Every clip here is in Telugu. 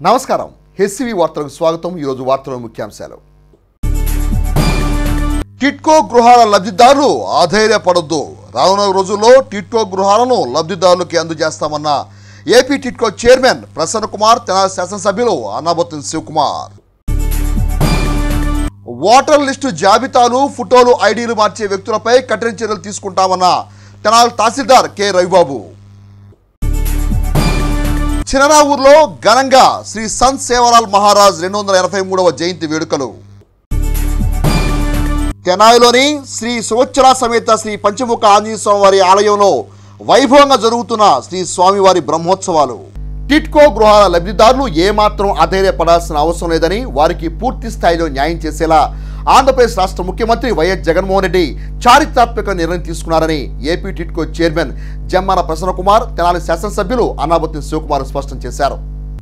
నమస్కారం హెచ్సివి వార్తలకు స్వాగతం ఈరోజు వార్తల ముఖ్యాంశాలు టిట్కో గృహాల లబ్ధిదారులు ఆధైర్యపడొద్దు రానున్న రోజుల్లో టిట్కో గృహాలను లబ్ధిదారులకి అందజేస్తామన్న ఏపీ టిట్కో చైర్మన్ ప్రసన్న కుమార్ తెనాలి శాసనసభ్యులు అన్నాబత్తుని శివకుమార్ ఓటర్ లిస్టు జాబితాలు ఫోటోలు ఐడీలు మార్చే వ్యక్తులపై కఠిన చర్యలు తీసుకుంటామన్న తెనాలి తహసీల్దార్ కె రవిబాబు చినరావూరులో ఘనంగా శ్రీ సంత్ సేవలాల్ మహారాజ్ రెండు వందల ఎనభై మూడవ జయంతి వేడుకలు తెనాలిలోని శ్రీ సువచ్చల సమేత శ్రీ పంచముఖ ఆంజనేయ స్వామి వారి ఆలయంలో వైభవంగా జరుగుతున్న శ్రీ స్వామివారి బ్రహ్మోత్సవాలు టిట్కో గృహాల లబ్ధిదారులు ఏమాత్రం అధైర్యపడాల్సిన అవసరం లేదని వారికి పూర్తి స్థాయిలో న్యాయం చేసేలా ఆంధ్రప్రదేశ్ రాష్ట్ర ముఖ్యమంత్రి వైఎస్ జగన్మోహన్ రెడ్డి చారిత్రాత్మక నిర్ణయం తీసుకున్నారని ఏపీ టిట్కో చైర్మన్ జమ్మాన ప్రసన్న కుమార్ తెనాలి శాసనసభ్యులు అన్నాబత్తి శివకుమార్ స్పష్టం చేశారు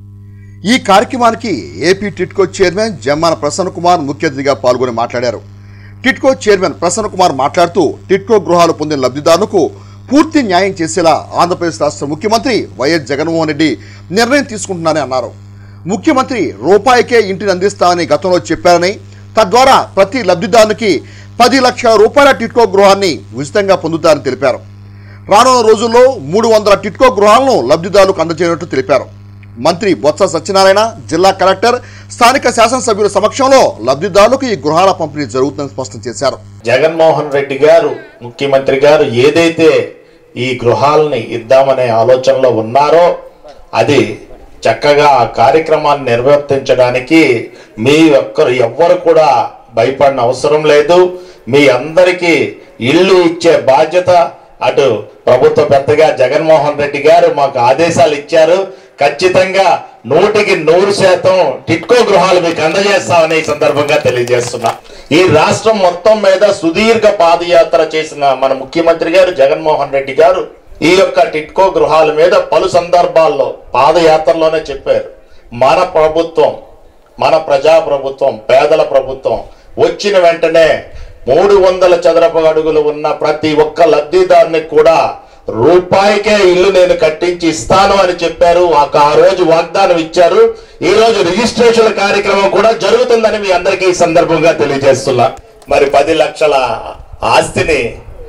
ఈ కార్యక్రమానికి ఏపీ టిట్కో చైర్మన్ జమ్మాన ప్రసన్న కుమార్ ముఖ్య అతిథిగా పాల్గొని మాట్లాడారు టిట్కో చైర్మన్ ప్రసన్న కుమార్ మాట్లాడుతూ టిట్కో గృహాలు పొందిన లబ్ధిదారులకు పూర్తి న్యాయం చేసేలా ఆంధ్రప్రదేశ్ రాష్ట్ర ముఖ్యమంత్రి వైఎస్ జగన్మోహన్ రెడ్డి నిర్ణయం తీసుకుంటున్నారని అన్నారు ముఖ్యమంత్రి రూపాయికే ఇంటిని అందిస్తామని గతంలో చెప్పారని తద్వారా ప్రతి లబ్ధిదారునికి పది లక్షల రూపాయల టిట్కో గృహాన్ని ఉచితంగా పొందుతారని తెలిపారు రానున్న రోజుల్లో మూడు వందల టిట్కో గృహాలను లబ్ధిదారులకు అందజేయనట్టు తెలిపారు మంత్రి బొత్స సత్యనారాయణ జిల్లా కలెక్టర్ స్థానిక శాసనసభ్యుల సమక్షంలో లబ్ధిదారులకు ఈ గృహాల పంపిణీ జరుగుతుందని స్పష్టం చేశారు జగన్మోహన్ రెడ్డి గారు ముఖ్యమంత్రి గారు ఏదైతే ఈ గృహాలని ఇద్దామనే ఆలోచనలో ఉన్నారో అది చక్కగా ఆ కార్యక్రమాన్ని నిర్వర్తించడానికి మీ ఒక్కరు ఎవ్వరు కూడా భయపడిన అవసరం లేదు మీ అందరికీ ఇల్లు ఇచ్చే బాధ్యత అటు ప్రభుత్వ పెద్దగా జగన్మోహన్ రెడ్డి గారు మాకు ఆదేశాలు ఇచ్చారు ఖచ్చితంగా నూటికి నూరు శాతం టిట్కో గృహాలు మీకు అందజేస్తామని ఈ సందర్భంగా తెలియజేస్తున్నా ఈ రాష్ట్రం మొత్తం మీద సుదీర్ఘ పాదయాత్ర చేసిన మన ముఖ్యమంత్రి గారు జగన్మోహన్ రెడ్డి గారు ఈ యొక్క టిట్కో గృహాల మీద పలు సందర్భాల్లో పాదయాత్రలోనే చెప్పారు మన ప్రభుత్వం మన ప్రజా ప్రభుత్వం పేదల ప్రభుత్వం వచ్చిన వెంటనే మూడు వందల చదరపు అడుగులు ఉన్న ప్రతి ఒక్క లబ్ధిదారునికి కూడా రూపాయికే ఇల్లు నేను కట్టించి ఇస్తాను అని చెప్పారు ఒక ఆ రోజు వాగ్దానం ఇచ్చారు ఈ రోజు రిజిస్ట్రేషన్ కార్యక్రమం కూడా జరుగుతుందని మీ అందరికీ ఈ సందర్భంగా తెలియజేస్తున్నా మరి పది లక్షల ఆస్తిని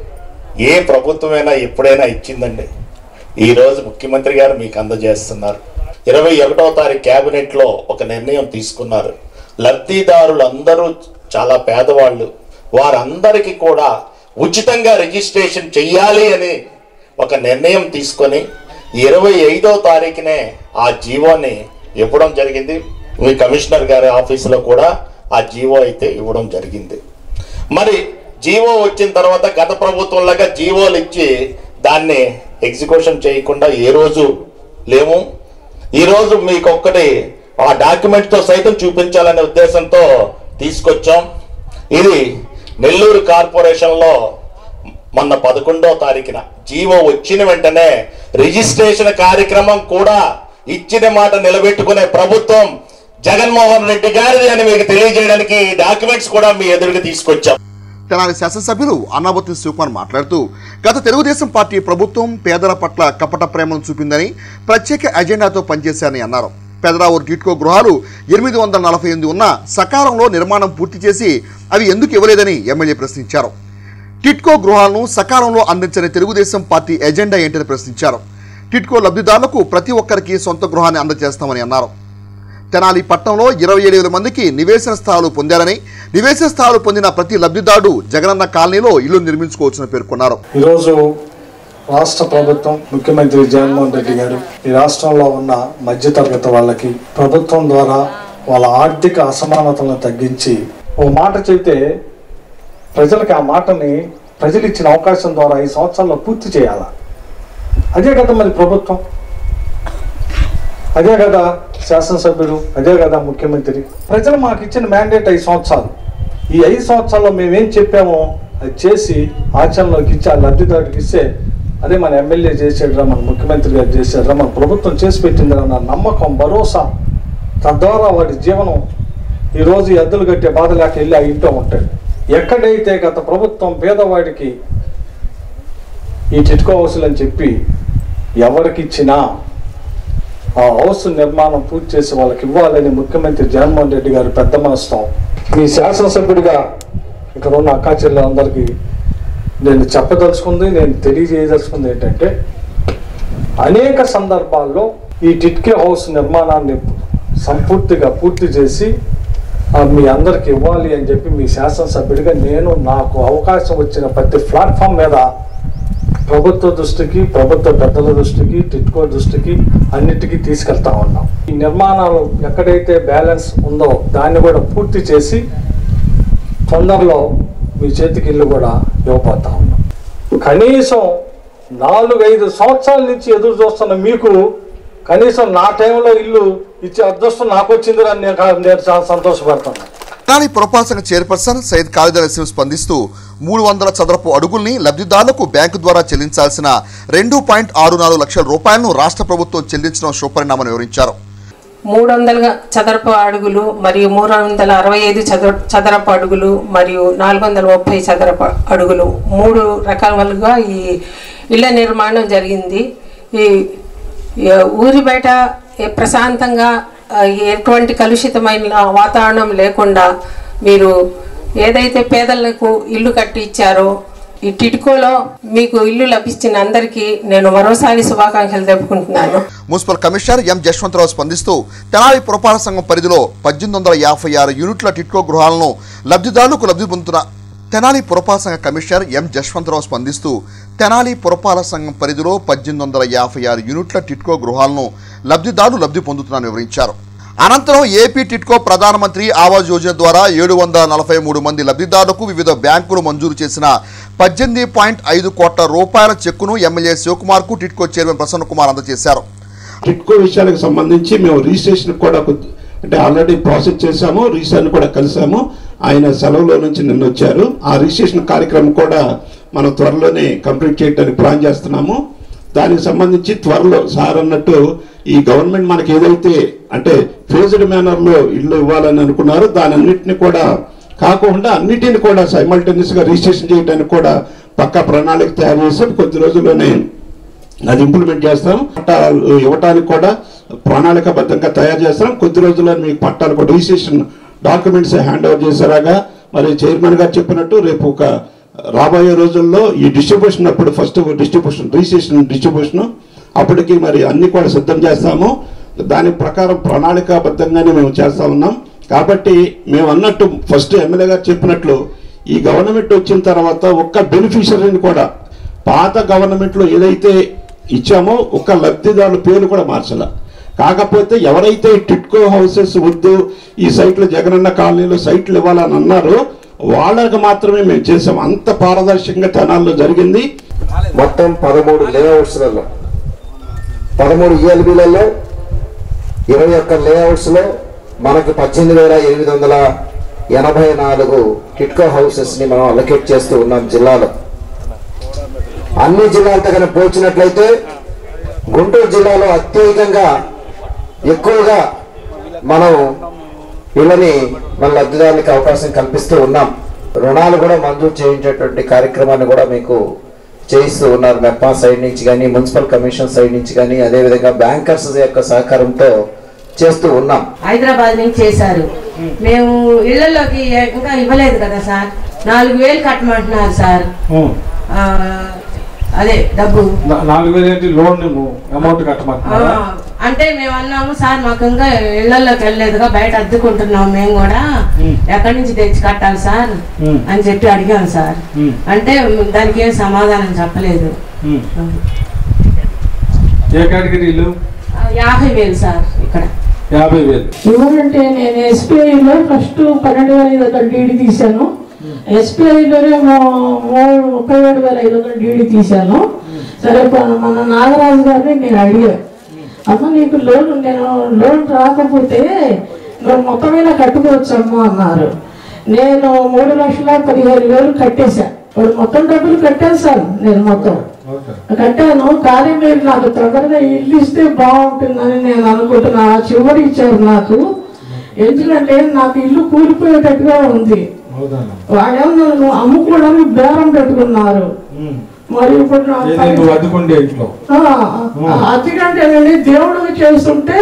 ఏ ప్రభుత్వమైనా ఎప్పుడైనా ఇచ్చిందండి ఈ రోజు ముఖ్యమంత్రి గారు మీకు అందజేస్తున్నారు ఇరవై ఒకటో తారీఖు కేబినెట్ లో ఒక నిర్ణయం తీసుకున్నారు లబ్ధిదారులందరూ చాలా పేదవాళ్ళు వారందరికీ కూడా ఉచితంగా రిజిస్ట్రేషన్ చెయ్యాలి అని ఒక నిర్ణయం తీసుకొని ఇరవై ఐదో తారీఖునే ఆ జీవోని ఇవ్వడం జరిగింది మీ కమిషనర్ గారి ఆఫీసులో కూడా ఆ జీవో అయితే ఇవ్వడం జరిగింది మరి జీవో వచ్చిన తర్వాత గత ప్రభుత్వంలాగా జీవోలు ఇచ్చి దాన్ని ఎగ్జిక్యూషన్ చేయకుండా ఏ రోజు లేము ఈ రోజు మీకు ఒక్కటి ఆ డాక్యుమెంట్తో సైతం చూపించాలనే ఉద్దేశంతో తీసుకొచ్చాం ఇది నెల్లూరు కార్పొరేషన్లో మొన్న పదకొండో తారీఖున జీవో వచ్చిన వెంటనే రిజిస్ట్రేషన్ కార్యక్రమం కూడా ఇచ్చిన మాట నిలబెట్టుకునే ప్రభుత్వం జగన్మోహన్ రెడ్డి గారిది అని మీకు తెలియజేయడానికి ఈ డాక్యుమెంట్స్ కూడా మీ ఎదురుగా తీసుకొచ్చాం తెనాలి శాసనసభ్యులు అన్నాబత్తి శివకుమార్ మాట్లాడుతూ గత తెలుగుదేశం పార్టీ ప్రభుత్వం పేదల పట్ల కపట ప్రేమను చూపిందని ప్రత్యేక ఎజెండాతో పనిచేశారని అన్నారు పెదరావూరు టిట్కో గృహాలు ఎనిమిది వందల నలభై ఎనిమిది ఉన్న సకాలంలో నిర్మాణం పూర్తి చేసి అవి ఎందుకు ఇవ్వలేదని ఎమ్మెల్యే ప్రశ్నించారు టిట్కో గృహాలను సకాలంలో అందించని తెలుగుదేశం పార్టీ ఎజెండా ఏంటని ప్రశ్నించారు టిట్కో లబ్ధిదారులకు ప్రతి ఒక్కరికి సొంత గృహాన్ని అందజేస్తామని అన్నారు తెనాలి పట్టణంలో ఇరవై ఏడు వేల మందికి నివేశన స్థలాలు పొందారని నివేశన స్థలాలు పొందిన ప్రతి లబ్ధిదారుడు జగనన్న కాలనీలో ఇల్లు నిర్మించుకోవచ్చని పేర్కొన్నారు ఈరోజు రాష్ట్ర ప్రభుత్వం ముఖ్యమంత్రి జగన్మోహన్ రెడ్డి గారు ఈ రాష్ట్రంలో ఉన్న మధ్యతరగతి వాళ్ళకి ప్రభుత్వం ద్వారా వాళ్ళ ఆర్థిక అసమానతలను తగ్గించి ఓ మాట చెబితే ప్రజలకు ఆ మాటని ప్రజలు ఇచ్చిన అవకాశం ద్వారా ఈ సంవత్సరాల్లో పూర్తి చేయాలా అదే కదా మరి ప్రభుత్వం అదే కదా శాసనసభ్యులు అదే కదా ముఖ్యమంత్రి ప్రజలు మాకు ఇచ్చిన మ్యాండేట్ ఐదు సంవత్సరాలు ఈ ఐదు సంవత్సరాల్లో మేమేం చెప్పామో అది చేసి ఆచరణలోకి ఇచ్చి ఆ లబ్ధిదారుడికి ఇస్తే అదే మన ఎమ్మెల్యే చేసాడురా మన ముఖ్యమంత్రి గారు చేశాడురా మన ప్రభుత్వం చేసి పెట్టిందిరా అన్న నమ్మకం భరోసా తద్వారా వాడి జీవనం ఈరోజు ఈ ఎద్దులు కట్టే బాధ లేక వెళ్ళి ఆ ఇంట్లో ఉంటాడు ఎక్కడైతే గత ప్రభుత్వం పేదవాడికి ఈ టిట్కో హౌసులు అని చెప్పి ఎవరికి ఇచ్చినా ఆ హౌస్ నిర్మాణం పూర్తి చేసి వాళ్ళకి ఇవ్వాలని ముఖ్యమంత్రి జగన్మోహన్ రెడ్డి గారు పెద్ద మనసుతో మీ శాసనసభ్యుడిగా ఇక్కడ ఉన్న అక్కా చెల్లెలందరికీ నేను చెప్పదలుచుకుంది నేను తెలియజేయదలుచుకుంది ఏంటంటే అనేక సందర్భాల్లో ఈ టిట్కే హౌస్ నిర్మాణాన్ని సంపూర్తిగా పూర్తి చేసి ఆ, మీ అందరికి ఇవ్వాలి అని చెప్పి మీ శాసనసభ్యుడిగా నేను నాకు అవకాశం వచ్చిన ప్రతి ప్లాట్ఫామ్ మీద ప్రభుత్వ దృష్టికి ప్రభుత్వ పెద్దల దృష్టికి టిట్కో దృష్టికి అన్నిటికీ తీసుకెళ్తా ఉన్నాం ఈ నిర్మాణాలు ఎక్కడైతే బ్యాలెన్స్ ఉందో దాన్ని కూడా పూర్తి చేసి తొందరలో మీ చేతికి ఇల్లు కూడా ఇవ్వబోతా ఉన్నాం కనీసం నాలుగైదు సంవత్సరాల నుంచి ఎదురు చూస్తున్న మీకు కనీసం నా టైంలో ఇల్లు ఇచ్చే అదృష్టం నాకు వచ్చిందని నేను నేను చాలా సంతోషపడుతున్నాను తెనాలి పురపాలక సంఘ చైర్పర్సన్ సయ్యద్ ఖాళీద్ నసీం స్పందిస్తూ మూడు వందల చదరపు అడుగుల్ని లబ్ధిదారులకు బ్యాంకు ద్వారా చెల్లించాల్సిన రెండు పాయింట్ ఆరు నాలుగు లక్షల రూపాయలను రాష్ట్ర ప్రభుత్వం చెల్లించడం శుభపరిణామని వివరించారు మూడు వందల చదరపు అడుగులు మరియు మూడు వందల అరవై ఐదు చదర చదరపు అడుగులు మరియు నాలుగు వందల ముప్పై చదరపు అడుగులు మూడు రకాలుగా ఈ ఇళ్ల నిర్మాణం జరిగింది ఈ ఈ ఊరి బయట ఏ- ప్రశాంతంగా ఆ, ఎటువంటి కలుషితమైన వాతావరణం లేకుండా మీరు ఏదైతే పేదలకు ఇల్లు కట్టి ఇచ్చారో ఈ టిట్కోలో మీకు ఇల్లు లభించిన అందరికీ నేను మరోసారి శుభాకాంక్షలు తెలుపుకుంటున్నాను మున్సిపల్ కమిషనర్ ఎం జశ్వంతరావు స్పందిస్తూ తెనాలి పురపాలక సంఘం పరిధిలో పద్దెనిమిది వందల యాభై ఆరు యూనిట్ల టిట్కో గృహాలను లబ్ధిదారులకు లబ్ధి పొందుతున్న తెనాలి పురపాలక సంఘ కమిషనర్ ఎం జశ్వంతరావు స్పందిస్తూ తెనాలి పురపాలక సంఘం పరిధిలో పద్దెనిమిది వందల యాభై ఆరు యూనిట్ల టిట్కో గృహాలను లబ్ధిదారులు లబ్ధి పొందుతున్నారని వివరించారు అనంతరం ఏపీ టిట్కో ప్రధానమంత్రి ఆవాస్ యోజన ద్వారా ఏడు వందల నలభై మూడు మంది లబ్ధిదారులకు వివిధ బ్యాంకులు మంజూరు చేసిన పద్దెనిమిది పాయింట్ ఐదు కోట్ల రూపాయల చెక్కును ఎమ్మెల్యే శివకుమార్కు టిట్కో చైర్మన్ ప్రసన్న కుమార్ అందజేశారు టిట్కో విషయాలకు సంబంధించి మేము రిజిస్ట్రేషన్ కూడా కొద్ది- అంటే ఆల్రెడీ ప్రాసెస్ చేశాము రిజిస్ట్రేషన్ కూడా కలిసాము ఆయన సెలవులో నుంచి నిన్న వచ్చారు ఆ రిజిస్ట్రేషన్ కార్యక్రమం కూడా మనం త్వరలోనే కంప్లీట్ చేయడానికి ప్లాన్ చేస్తున్నాము దానికి సంబంధించి త్వరలో సార్ అన్నట్టు ఈ గవర్నమెంట్ మనకి ఏదైతే అంటే ఫేజ్డ్ మేనర్లో ఇల్లు ఇవ్వాలని అనుకున్నారో దాని అన్నింటినీ కూడా కాకుండా అన్నిటిని కూడా సైమల్టేనియస్ గా రిజిస్ట్రేషన్ చేయడానికి కూడా పక్కా ప్రణాళిక తయారు చేసాం కొద్ది రోజుల్లోనే అది ఇంప్లిమెంట్ చేస్తాం పట్టాలు ఇవ్వటానికి కూడా ప్రణాళికబద్ధంగా తయారు చేస్తాం కొద్ది రోజుల్లో మీకు పట్టాలు కూడా రిజిస్ట్రేషన్ డాక్యుమెంట్స్ హ్యాండ్ ఓవర్ చేసేలాగా మరి చైర్మన్ గారు చెప్పినట్టు రేపు ఒక రాబోయే రోజుల్లో ఈ డిస్ట్రిబ్యూషన్ అప్పుడు ఫస్ట్ డిస్ట్రిబ్యూషన్ రిజిస్ట్రేషన్ డిస్ట్రిబ్యూషన్ అప్పటికి మరి అన్ని కూడా సిద్ధం చేస్తాము దాని ప్రకారం ప్రణాళికాబద్ధంగానే మేము చేస్తా ఉన్నాం కాబట్టి మేము అన్నట్టు ఫస్ట్ ఎమ్మెల్యే గారు చెప్పినట్లు ఈ గవర్నమెంట్ వచ్చిన తర్వాత ఒక్క బెనిఫిషరీని కూడా పాత గవర్నమెంట్లో ఏదైతే ఇచ్చామో ఒక్క లబ్ధిదారుల పేరు కూడా మార్చాల కాకపోతే ఎవరైతే టిట్కో హౌసెస్ వద్దు ఈ సైట్లు జగనన్న కాలనీలో సైట్లు ఇవ్వాలని అన్నారో వాళ్ళకి మాత్రమే మేము చేసాం అంత పారదర్శకంగా తెనాల్లో జరిగింది మొత్తం పదమూడు లేఅవుట్స్లలో పదమూడు ఈఎల్బీలలో ఇరవై ఒక్క లేఅవుట్స్లో మనకి పద్దెనిమిది వేల ఎనిమిది వందల ఎనభై నాలుగు టిట్కో హౌసెస్ని మనం అలొకేట్ చేస్తూ ఉన్నాం జిల్లాలో అన్ని జిల్లాలతో కనుక పోల్చినట్లయితే గుంటూరు జిల్లాలో అత్యధికంగా ఎక్కువగా మనం వీళ్ళని మన లబ్ధిదారులకు అవకాశం కల్పిస్తూ ఉన్నాం రుణాలు కూడా మంజూరు చేయించేటువంటి కార్యక్రమాన్ని కూడా మీకు చేయిస్తూ ఉన్నారు మెప్పా సైడ్ నుంచి కానీ మున్సిపల్ కమిషన్ సైడ్ నుంచి కానీ అదేవిధంగా బ్యాంకర్స్ యొక్క సహకారంతో చేస్తూ ఉన్నాం హైదరాబాద్ నుంచి చేశారు మేము ఇళ్లలోకి ఇంకా ఇవ్వలేదు కదా సార్ నాలుగు వేలు కట్టమంటున్నారు సార్ ఆ, అదే డబ్బు నా- నాలుగు వేలు ఏంటి లోన్ నువ్వు అమౌంట్ ఆ, కట్టమంటున్నారా అంటే మేము అన్నాము సార్ మాకు ఇంకా ఇళ్లలోకి వెళ్ళలేదుగా బయట అద్దుకుంటున్నాం మేము కూడా ఎక్కడి నుంచి తెచ్చి కట్టాలి సార్ మ్. అని చెప్పి అడిగాం సార్ మ్. అంటే దానికి ఏం సమాధానం చెప్పలేదు ఉమ్. ఏ కేటగిరీలు ఆ, యాభై వేలు సార్ ఇక్కడ యాభై వేలు ఎవరంటే నేను ఎస్బీఐలో ఫస్ట్ పన్నెండు వేల ఐదు వందల డీడీ తీశాను ఎస్బీఐలోనే ముప్పై ఏడు వేల ఐదు వందల డీడీ తీశాను సరే ప- మన నాగరాజు గారిని నేను అడిగాను అమ్మ నీకు లోన్ నేను లోన్ రాకపోతే నువ్వు మొత్తమైన కట్టుకోవచ్చమ్మా అన్నారు నేను మూడు లక్షల పదిహేను వేలు కట్టేశాను వాడు మొత్తం డబ్బులు కట్టేశాను నేను మొత్తం కట్టాను కానీ మీరు నాకు తొందరగా ఇల్లు ఇస్తే బాగుంటుందని నేను అనుకుంటున్నా ఆ చివరి ఇచ్చారు నాకు ఎందుకంటే నాకు ఇల్లు కూలిపోయేటట్టుగా ఉంది వాళ్ళేమో నన్ను అమ్ముకోవడానికి బేరం పెట్టుకున్నారు మరి ఇప్పుడు నా ఏది పని- నువ్వు అడ్డుకుండే ఇంట్లో ఆ, ఆ, అతికంటేనండి దేవుడు చేస్తుంటే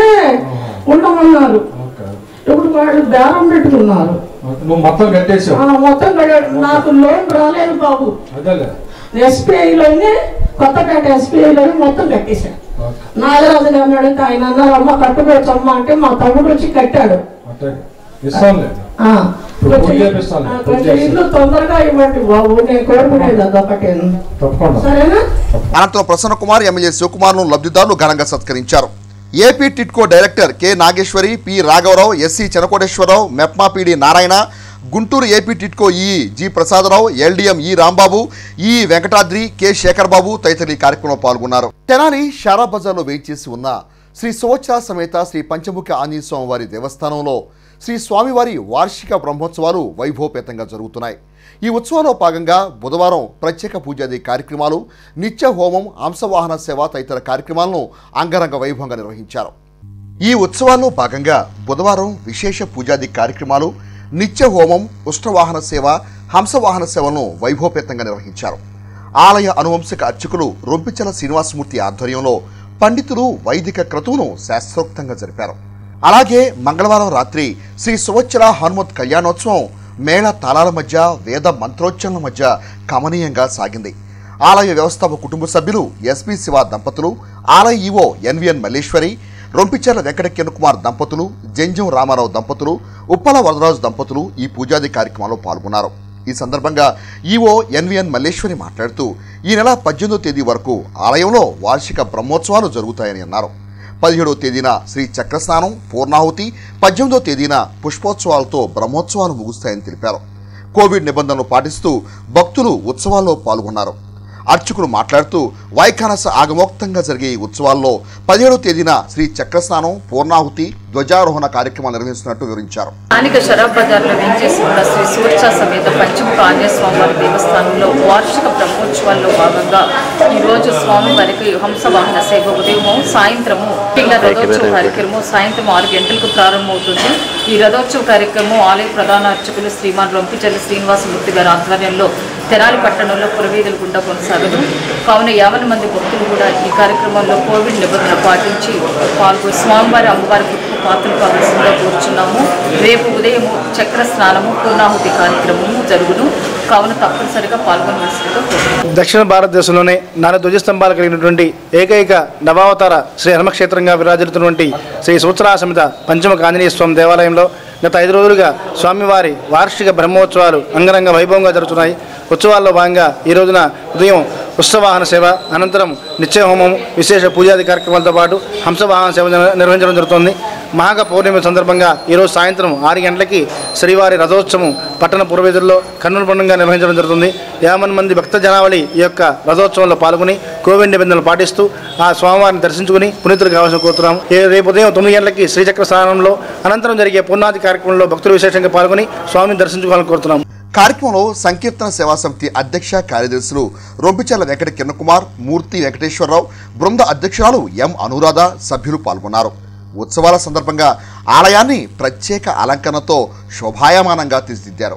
ఉండమన్నారు ఓకే ఇప్పుడు వాళ్ళు బేరం పెట్టుకున్నారు నువ్వు మొత్తం కట్టేసావు ఆ, మొత్తం కట్టాడు. నాకు లోన్ రాలేదు బాబు అదేలే ఎస్బీఐలోనే కొత్తపేట ఎస్బీఐలోనే మొత్తం కట్టేశాను ఓకే నాగరాజు గారిని అడిగితే ఆయన అన్నారు అమ్మ కట్టుకోవచ్చమ్మా అంటే మా తమ్ముడు వచ్చి కట్టాడు అట్టే ఇస్తానులే ఆ, ఇప్పుడు కొంచెం- పూజ చేపిస్తాను. ఆ, పూజ కొంచెం ఇల్లు తొందరగా ఇవ్వండి బాబు నేను కోరుకునేది అదొకటి తప్పకుండా సరేనా అనంతరం ప్రసన్న కుమార్ ఎమ్మెల్యే శివకుమార్ను లబ్ధిదారులు ఘనంగా సత్కరించారు AP TIDCO director K Nageswari P రాఘవరావు SC Chenakoteswararao MEPMA PD Narayana Guntur AP TIDCO E G Prasadarao LDM ఈ రాంబాబు ఈ వెంకటాద్రి కె శేఖర్ బాబు తదితరులు ఈ కార్యక్రమంలో పాల్గొన్నారు తెనాలి షారా బజార్లో వేయించేసి ఉన్న శ్రీ సువత్సర సమేత శ్రీ పంచముఖ ఆంజనేయ స్వామి వారి దేవస్థానంలో శ్రీ స్వామివారి వార్షిక బ్రహ్మోత్సవాలు వైభవపేతంగా జరుగుతున్నాయి ఈ ఉత్సవంలో భాగంగా బుధవారం ప్రత్యేక పూజాది కార్యక్రమాలు నిత్య హోమం అంశవాహన సేవ తదితర కార్యక్రమాలను అంగరంగ వైభవంగా నిర్వహించారు ఈ ఉత్సవాల్లో భాగంగా బుధవారం విశేష పూజాది కార్యక్రమాలు నిత్య హోమం ఉష్ణవాహన సేవ హంసవాహన సేవలను వైభవపేతంగా నిర్వహించారు ఆలయ అనువంశిక అర్చకులు రొంపిచల శ్రీనివాసమూర్తి ఆధ్వర్యంలో పండితులు వైదిక క్రతువును శాస్త్రోక్తంగా జరిపారు అలాగే మంగళవారం రాత్రి శ్రీ సువచ్చల హనుమత్ కళ్యాణోత్సవం మేళ తాళాల మధ్య వేద మంత్రోచ్చరణల మధ్య కమనీయంగా సాగింది ఆలయ వ్యవస్థాపక కుటుంబ సభ్యులు ఎస్పి శివ దంపతులు ఆలయ ఈవో ఎన్విఎన్ మల్లేశ్వరి రొంపిచెర్ల వెంకట కిరణ్ దంపతులు జంజం రామారావు దంపతులు ఉప్పల వరదరాజు దంపతులు ఈ పూజాది కార్యక్రమంలో పాల్గొన్నారు ఈ సందర్భంగా ఈవో ఎన్విఎన్ మల్లేశ్వరి మాట్లాడుతూ ఈ నెల పద్దెనిమిదో తేదీ వరకు ఆలయంలో వార్షిక బ్రహ్మోత్సవాలు జరుగుతాయని అన్నారు పదిహేడవ తేదీన శ్రీ చక్రస్నానం పూర్ణాహుతి పద్దెనిమిదో తేదీన పుష్పోత్సవాలతో బ్రహ్మోత్సవాలు ముగుస్తాయని తెలిపారు కోవిడ్ నిబంధనలు పాటిస్తూ భక్తులు ఉత్సవాల్లో పాల్గొన్నారు అర్చకులు మాట్లాడుతూ వైఖానస ఆగమోక్తంగా జరిగే ఈ ఉత్సవాల్లో పదిహేడవ తేదీన శ్రీ చక్రస్నానం పూర్ణాహుతి ధ్వజారోహణ కార్యక్రమాలు నిర్వహిస్తున్నట్టు వివరించారు స్థానిక షరాబ్ బజార్లో వేంచేసి ఉన్న శ్రీ సూర్చ సమేత పంచముఖ ఆంజనేయ స్వామివారి దేవస్థానంలో వార్షిక బ్రహ్మోత్సవాల్లో భాగంగా ఈరోజు స్వామివారికి హంస వాహన సేవ ఉదయము సాయంత్రము పిల్ల రథోత్సవ కార్యక్రమం సాయంత్రం ఆరు గంటలకు ప్రారంభమవుతుంది ఈ రథోత్సవ కార్యక్రమం ఆలయ ప్రధాన అర్చకులు శ్రీమాన్ రొంపిచల్లి శ్రీనివాసమూర్తి గారి ఆధ్వర్యంలో తెనాలి పట్టణంలో పురవీధుల గుండా కొనసాగదు కావున యాభై మంది భక్తులు కూడా ఈ కార్యక్రమంలో కోవిడ్ నిబంధనలు పాటించి పాల్గొని స్వామివారి అమ్మవారి కృపకు పాత్రలు కావాల్సిందిగా కోరుచున్నాము రేపు ఉదయం చక్ర స్నానము పూర్ణాహుతి కార్యక్రమము జరుగును కావున తప్పనిసరిగా పాల్గొనవలసిందిగా కోరుతున్నాము దక్షిణ భారతదేశంలోనే నాలుగు ధ్వజస్తంభాలు కలిగినటువంటి ఏకైక నవావతార శ్రీ హనుమక్షేత్రంగా విరాజిల్లుతున్నటువంటి శ్రీ సూత్రా సమిత పంచముఖ ఆంజనేయ స్వామి దేవాలయంలో గత ఐదు రోజులుగా స్వామివారి వార్షిక బ్రహ్మోత్సవాలు అంగరంగ వైభవంగా జరుగుతున్నాయి ఉత్సవాల్లో భాగంగా ఈ రోజున ఉదయం ఉత్సవాహన సేవ అనంతరం నిత్య హోమం విశేష పూజాది కార్యక్రమాలతో పాటు హంసవాహన సేవ నిర్వ- నిర్వహించడం జరుగుతుంది మాఘ పౌర్ణమి సందర్భంగా ఈరోజు సాయంత్రం ఆరు గంటలకి శ్రీవారి రథోత్సవం పట్టణ పురవేదుల్లో కన్నుల పండుగగా నిర్వహించడం జరుగుతుంది యాభై మంది భక్త జనావళి ఈ యొక్క రథోత్సవంలో పాల్గొని కోవిడ్ నిబంధనలు పాటిస్తూ ఆ స్వామివారిని దర్శించుకుని పునీతులు కావాల్సిన కోరుతున్నాము ఏ- రేపు ఉదయం తొమ్మిది గంటలకి శ్రీచక్ర స్నానంలో అనంతరం జరిగే పూర్ణాది కార్యక్రమంలో భక్తులు విశేషంగా పాల్గొని స్వామిని దర్శించుకోవాలని కోరుతున్నాము కార్యక్రమంలో సంకీర్తన సేవా సమితి అధ్యక్ష కార్యదర్శులు రొంపిచర్ల వెంకట కిరణకుమార్ మూర్తి వెంకటేశ్వరరావు బృంద అధ్యక్షురాలు ఎం అనురాధ సభ్యులు పాల్గొన్నారు ఉత్సవాల సందర్భంగా ఆలయాన్ని ప్రత్యేక అలంకరణతో శోభాయమానంగా తీర్చిదిద్దారు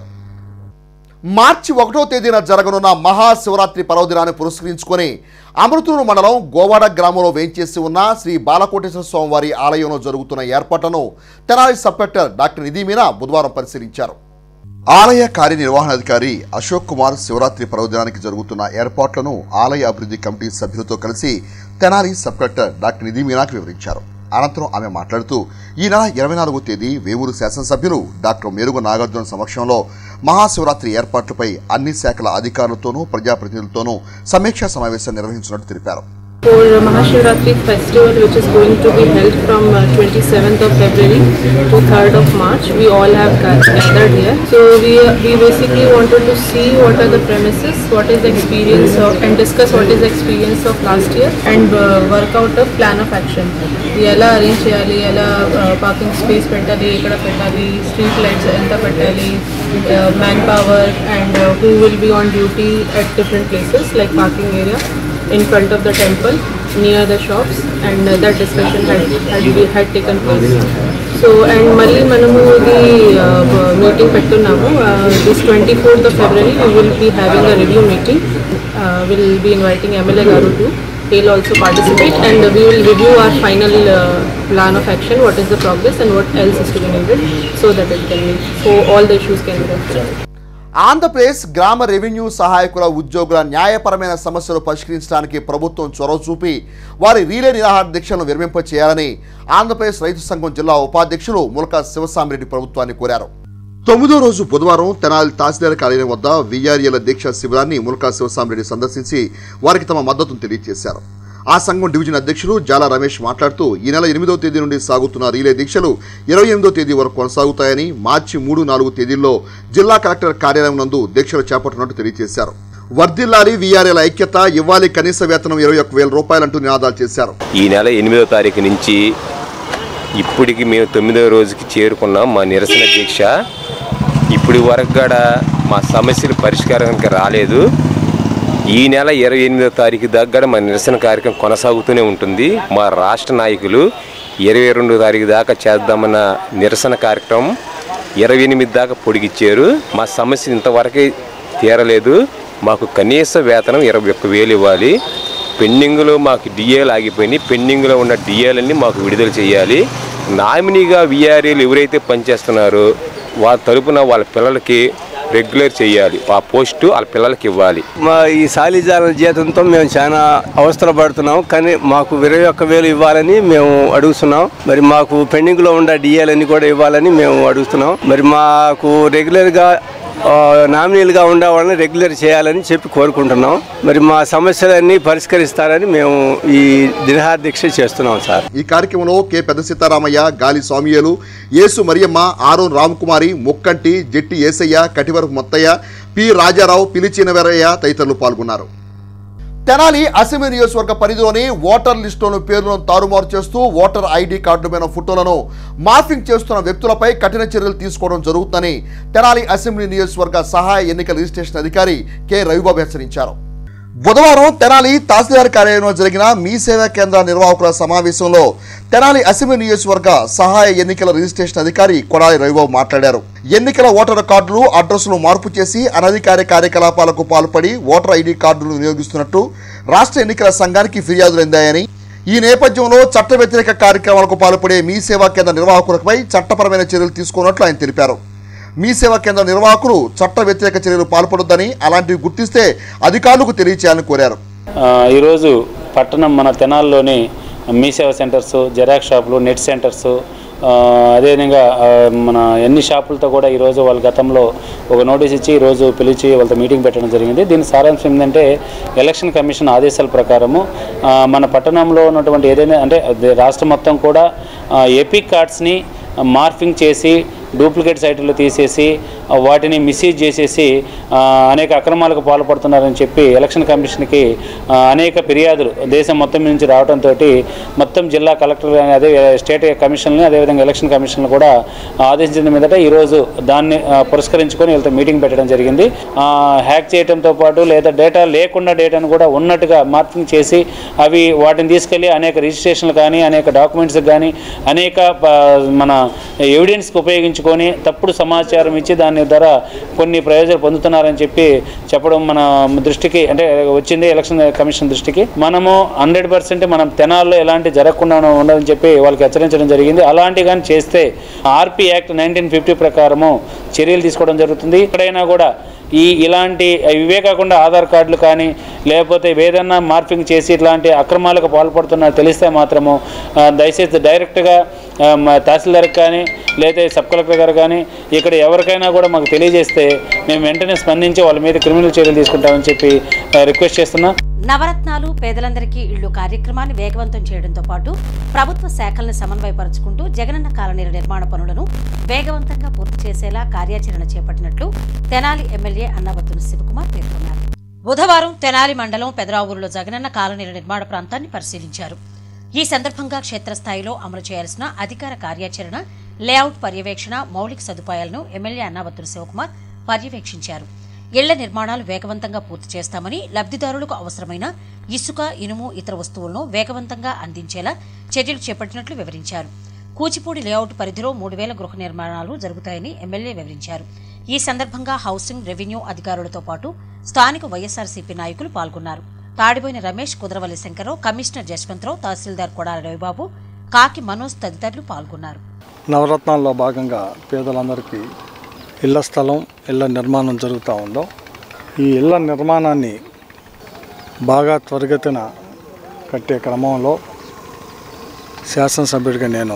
మార్చి ఒకటో తేదీన జరగనున్న మహాశివరాత్రి పర్వదినాన్ని పురస్కరించుకొని అమృతూరు మండలం గోవాడ గ్రామంలో వేంచేసి ఉన్న శ్రీ బాలకోటేశ్వర స్వామివారి ఆలయంలో జరుగుతున్న ఏర్పాట్లను Tenali sub collector doctor Nidhi Meena బుధవారం పరిశీలించారు ఆలయ కార్యనిర్వహణాధికారి అశోక్ కుమార్ శివరాత్రి పర్వదినానికి జరుగుతున్న ఏర్పాట్లను ఆలయ అభివృద్ధి కమిటీ సభ్యులతో కలిసి Tenali sub collector doctor Nidhi మీనాకు వివరించారు అనంతరం ఆమె మాట్లాడుతూ ఈ నెల ఇరవై నాలుగో తేదీ వేమూరు శాసనసభ్యులు డాక్టర్ మేరుగు నాగార్జున సమక్షంలో మహాశివరాత్రి ఏర్పాట్లపై అన్ని శాఖల అధికారులతోనూ ప్రజాప్రతినిధులతోనూ సమీక్షా సమావేశం నిర్వహించినట్టు తెలిపారు for Mahashivratri festival which is going to be held from uh, 27th of February to 3rd of March. We all have ga- gathered here. So we, uh, we basically wanted to see what are the premises, what is the experience of, and discuss what is the experience of last year and uh, work out a plan of action. ఎలా అరేంజ్ చేయాలి ఎలా పార్కింగ్ స్పేస్ పెట్టాలి ఎక్కడ పెట్టాలి స్ట్రీట్ లైట్స్ ఎంత పెట్టాలి man power and who will be on duty at different places like parking area in front of the temple near the shops and uh, that discussion had, had, be- had taken place. So and మళ్ళీ మనము ఇది మీటింగ్ పెట్టున్నాము this twenty fourth of February we will be having a review meeting uh, will be inviting MLA Garu too. He'll also participate and we will review our final uh, plan of action, what is the progress and what else is to be needed so that it can be, so all the issues can be resolved. Andhra Pradesh గ్రామ రెవెన్యూ సహాయకుల ఉద్యోగుల న్యాయపరమైన సమస్యలు పరిష్కరించడానికి ప్రభుత్వం చొరవ చూపి వారి రీలే నిరాహార దీక్షలను విరమింప చేయాలని ఆంధ్రప్రదేశ్ రైతు సంఘం జిల్లా ఉపాధ్యక్షులు ములక శివసామిరెడ్డి ప్రభుత్వాన్ని కోరారు తొమ్మిదో రోజు బుధవారం తెనాలి తహసీల్దార్ కార్యాలయం వద్ద విఆర్ఏల దీక్ష శిబిరాన్ని ములక శివసామిరెడ్డి సందర్శించి వారికి తమ మద్దతును తెలియజేశారు ఆ సంఘం డివిజన్ అధ్యక్షులు జాల రమేష్ మాట్లాడుతూ ఈ నెల ఎనిమిదవ తేదీ నుండి సాగుతున్న రీలే దీక్షలు ఇరవై ఎనిమిదో తేదీ వరకు కొనసాగుతాయని మార్చి మూడు నాలుగు తేదీల్లో జిల్లా కలెక్టర్ కార్యాలయం నందు దీక్షలు చేపట్టినట్టు తెలియజేశారు వర్ధిల్లాలి వీఆర్ఏల ఐక్యత ఇవ్వాలి కనీస వేతనం ఇరవై ఒక్క వేల రూపాయలంటూ నినాదాలు చేశారు ఈ నెల ఎనిమిదో తారీఖు నుంచి ఇప్పటికి మేము తొమ్మిదో రోజుకి చేరుకున్నాం మా నిరసన దీక్ష ఇప్పటి వరకు కూడా మా సమస్యలు పరిష్కారానికి రాలేదు ఈ నెల ఇరవై ఎనిమిదో తారీఖు దాకా కూడా మా నిరసన కార్యక్రమం కొనసాగుతూనే ఉంటుంది మా రాష్ట్ర నాయకులు ఇరవై రెండో తారీఖు దాకా చేద్దామన్న నిరసన కార్యక్రమం ఇరవై ఎనిమిది దాకా పొడిగిచ్చారు మా సమస్య ఇంతవరకే తీరలేదు మాకు కనీస వేతనం ఇరవై ఒక్క వేలు ఇవ్వాలి పెండింగ్లో మాకు డిఏలు ఆగిపోయినాయి పెండింగ్లో ఉన్న డిఏలన్నీ మాకు విడుదల చేయాలి నామినీగా విఆర్ఏలు ఎవరైతే పనిచేస్తున్నారో వాళ్ళ తరపున వాళ్ళ పిల్లలకి రెగ్యులర్ చేయాలి ఆ పోస్టు వాళ్ళ పిల్లలకి ఇవ్వాలి మా ఈ సాలిజాల జీతంతో మేము చాలా అవస్థలు పడుతున్నాం కానీ మాకు ఇరవై ఒక్క వేలు ఇవ్వాలని మేము అడుగుతున్నాం మరి మాకు పెండింగ్లో ఉన్న డిఏలన్నీ కూడా ఇవ్వాలని మేము అడుగుతున్నాం మరి మాకు రెగ్యులర్గా ఆ, నామినీలుగా ఉండే వాళ్ళని రెగ్యులర్ చేయాలని చెప్పి కోరుకుంటున్నాం మరి మా సమస్యలన్నీ పరిష్కరిస్తారని మేము ఈ దినహార దీక్ష చేస్తున్నాం సార్ ఈ కార్యక్రమంలో కె పెద్ద సీతారామయ్య గాలి స్వామియలు యేసు మరియమ్మ ఆరోన్ రామకుమారి ముక్కంటి జెట్టి ఏసయ్య కటివరపు మొత్తయ్య పి రాజారావు పిలిచిన వీరయ్య తదితరులు పాల్గొన్నారు తెనాలి అసెంబ్లీ నియోజకవర్గ పరిధిలోని ఓటర్ లిస్టులోని పేర్లను తారుమారు చేస్తూ ఓటర్ ఐడి కార్డు మీద ఫోటోలను మార్ఫింగ్ చేస్తున్న వ్యక్తులపై కఠిన చర్యలు తీసుకోవడం జరుగుతుందని తెనాలి అసెంబ్లీ నియోజకవర్గ సహాయ ఎన్నికల రిజిస్ట్రేషన్ అధికారి కె రవిబాబు హెచ్చరించారు బుధవారం తెనాలి తహసీల్దార్ కార్యాలయంలో జరిగిన మీ సేవా కేంద్ర నిర్వాహకుల సమావేశంలో తెనాలి అసెంబ్లీ నియోజకవర్గ సహాయ ఎన్నికల రిజిస్ట్రేషన్ అధికారి కొడాలి రవిబాబు మాట్లాడారు ఎన్నికల ఓటర్ కార్డులు అడ్రస్ను మార్పు చేసి అనధికార కార్యకలాపాలకు పాల్పడి ఓటర్ ఐడి కార్డులను వినియోగిస్తున్నట్టు రాష్ట్ర ఎన్నికల సంఘానికి ఫిర్యాదులు అందాయని ఈ నేపథ్యంలో చట్ట వ్యతిరేక కార్యక్రమాలకు పాల్పడే మీ సేవా కేంద్ర నిర్వాహకులపై చట్టపరమైన చర్యలు తీసుకున్నట్లు ఆయన తెలిపారు మీ సేవా కేంద్ర నిర్వాహకులు చట్ట వ్యతిరేక చర్యలు పాల్పడొద్దని అలాంటివి గుర్తిస్తే అధికారులకు తెలియచేయాలని కోరారు ఆ, ఈరోజు పట్టణం మన తెనాల్లోని మీ సేవా సెంటర్స్ జెరాక్స్ షాపులు నెట్ సెంటర్స్ ఆ, అదేవిధంగా ఆ, మన ఎన్ని షాపులతో కూడా ఈరోజు వాళ్ళ గతంలో ఒక నోటీస్ ఇచ్చి ఈరోజు పిలిచి వాళ్ళతో మీటింగ్ పెట్టడం జరిగింది దీని సారాంశం ఏంటంటే ఎలక్షన్ కమిషన్ ఆదేశాల ప్రకారము ఆ, మన పట్టణంలో ఉన్నటువంటి ఏదైనా అంటే అది రాష్ట్రం మొత్తం కూడా ఎపిక్ కార్డ్స్ని మార్ఫింగ్ చేసి డూప్లికేట్ సైట్లు తీసేసి ఆ, వాటిని మిస్యూజ్ చేసేసి ఆ, అనేక అక్రమాలకు పాల్పడుతున్నారని చెప్పి ఎలక్షన్ కమిషన్కి ఆ, అనేక ఫిర్యాదులు దేశం మొత్తం నుంచి రావడంతో మొత్తం జిల్లా కలెక్టర్ కానీ అదే స్టేట్ కమిషన్ని అదేవిధంగా ఎలక్షన్ కమిషన్ కూడా ఆదేశించిన మీదట ఈరోజు దాన్ని ఆ, పురస్కరించుకొని వీళ్ళతో మీటింగ్ పెట్టడం జరిగింది ఆ, హ్యాక్ చేయడంతో పాటు లేదా డేటా లేకుండా డేటాను కూడా ఉన్నట్టుగా మార్పింగ్ చేసి అవి వాటిని తీసుకెళ్ళి అనేక రిజిస్ట్రేషన్లు కానీ అనేక డాక్యుమెంట్స్ కానీ అనేక ఆ, మన ఎవిడెన్స్కి ఉపయోగించుకొని తప్పుడు సమాచారం ఇచ్చి దాని ద్వారా కొన్ని ప్రయోజనాలు పొందుతున్నారని చెప్పి చెప్పడం మన దృష్టికి అంటే వచ్చింది ఎలక్షన్ కమిషన్ దృష్టికి మనము హండ్రెడ్ పర్సెంట్ మనం తెనాల్లో ఎలాంటి జరగకుండా ఉండదని చెప్పి వాళ్ళకి హెచ్చరించడం జరిగింది అలాంటి కానీ చేస్తే ఆర్పీ యాక్ట్ నైన్టీన్ ఫిఫ్టీ ప్రకారము చర్యలు తీసుకోవడం జరుగుతుంది ఎక్కడైనా కూడా ఈ ఇలాంటి ఇవే కాకుండా ఆధార్ కార్డులు కానీ లేకపోతే ఏదైనా మార్పింగ్ చేసి ఇట్లాంటి అక్రమాలకు పాల్పడుతున్నా తెలిస్తే మాత్రము ఆ, దయచేసి డైరెక్ట్గా ఆ, మా తహసీల్దార్కి కానీ లేదా సబ్ కలెక్టర్ గారు కానీ ఇక్కడ ఎవరికైనా కూడా మాకు తెలియజేస్తే మేము వెంటనే స్పందించి వాళ్ళ మీద క్రిమినల్ చర్యలు తీసుకుంటామని చెప్పి ఆ, రిక్వెస్ట్ చేస్తున్నా నవరత్నాలు పేదలందరికీ ఇళ్లు కార్యక్రమాన్ని వేగవంతం చేయడంతో పాటు ప్రభుత్వ శాఖలను సమన్వయపరుచుకుంటూ జగనన్న కాలనీల నిర్మాణ పనులను వేగవంతంగా పూర్తి చేసేలా కార్యాచరణ చేపట్టినట్లు తెనాలి ఎమ్మెల్యే అన్నవత్తున శివకుమార్ పేర్కొన్నారు బుధవారం తెనాలి మండలం పెదరావూరులో జగనన్న కాలనీల నిర్మాణ ప్రాంతాన్ని పరిశీలించారు ఈ సందర్భంగా క్షేత్రస్థాయిలో అమలు చేయాల్సిన అధికార కార్యాచరణ లేఅవుట్ పర్యవేక్షణ మౌలిక సదుపాయాలను ఎమ్మెల్యే అన్నావత్తున శివకుమార్ పర్యవేక్షించారు ఇళ్ల నిర్మాణాలు వేగవంతంగా పూర్తి చేస్తామని లబ్ధిదారులకు అవసరమైన ఇసుక ఇనుము ఇతర వస్తువులను వేగవంతంగా అందించేలా చర్యలు చేపట్టినట్లు వివరించారు కూచిపూడి లేఅవుట్ పరిధిలో మూడు వేల గృహ నిర్మాణాలు జరుగుతాయని ఎమ్మెల్యే వివరించారు ఈ సందర్భంగా హౌసింగ్ రెవెన్యూ అధికారులతో పాటు స్థానిక వైఎస్ఆర్సీపీ నాయకులు పాల్గొన్నారు తాడిపోయిన రమేష్ కుదరవల్లి శంకరరావు కమిషనర్ జశ్వంతరావు తహసీల్దార్ కొడాల రవిబాబు కాకి మనోజ్ తదితరులు పాల్గొన్నారు నవరత్నాల్లో భాగంగా పేదలందరికీ ఇళ్ల స్థలం ఇళ్ల నిర్మాణం జరుగుతూ ఉందో ఈ ఇళ్ల నిర్మాణాన్ని బాగా త్వరిగతిన కట్టే క్రమంలో శాసనసభ్యుడిగా నేను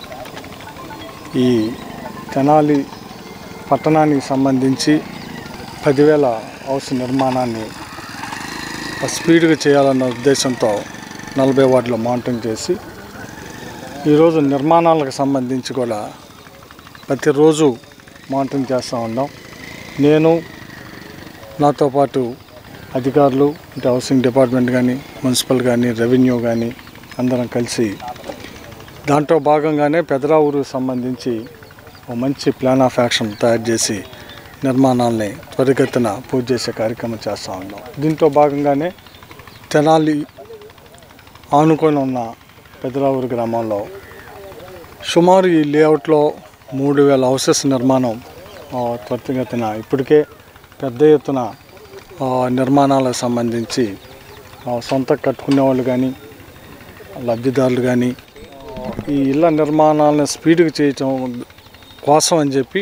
ఈ తెనాలి పట్టణానికి సంబంధించి పదివేల హౌస్ నిర్మాణాన్ని స్పీడ్గా చేయాలన్న ఉద్దేశంతో నలభై వార్డులో మానిటరింగ్ చేసి ఈరోజు నిర్మాణాలకు సంబంధించి కూడా ప్రతిరోజు మానిటరింగ్ చేస్తూ ఉన్నాం నేను నాతో పాటు అధికారులు అంటే హౌసింగ్ డిపార్ట్మెంట్ కానీ మున్సిపల్ కానీ రెవెన్యూ కానీ అందరం కలిసి దాంట్లో భాగంగానే పెదరావూరుకు సంబంధించి ఒక మంచి ప్లాన్ ఆఫ్ యాక్షన్ తయారు చేసి నిర్మాణాలని త్వరిగతిన పూర్తి చేసే కార్యక్రమం చేస్తూ ఉన్నాం దీంట్లో భాగంగానే తెనాలి ఆనుకొని ఉన్న పెదరావూరు గ్రామంలో సుమారు ఈ లేఅవుట్లో మూడు వేల హౌసెస్ నిర్మాణం ఆ, త్వరితగతిన ఇప్పటికే పెద్ద ఎత్తున ఆ, నిర్మాణాలకు సంబంధించి ఆ, సొంత కట్టుకునే వాళ్ళు కానీ లబ్ధిదారులు కానీ ఈ ఇళ్ళ నిర్మాణాలను స్పీడ్గా చేయటం కోసం అని చెప్పి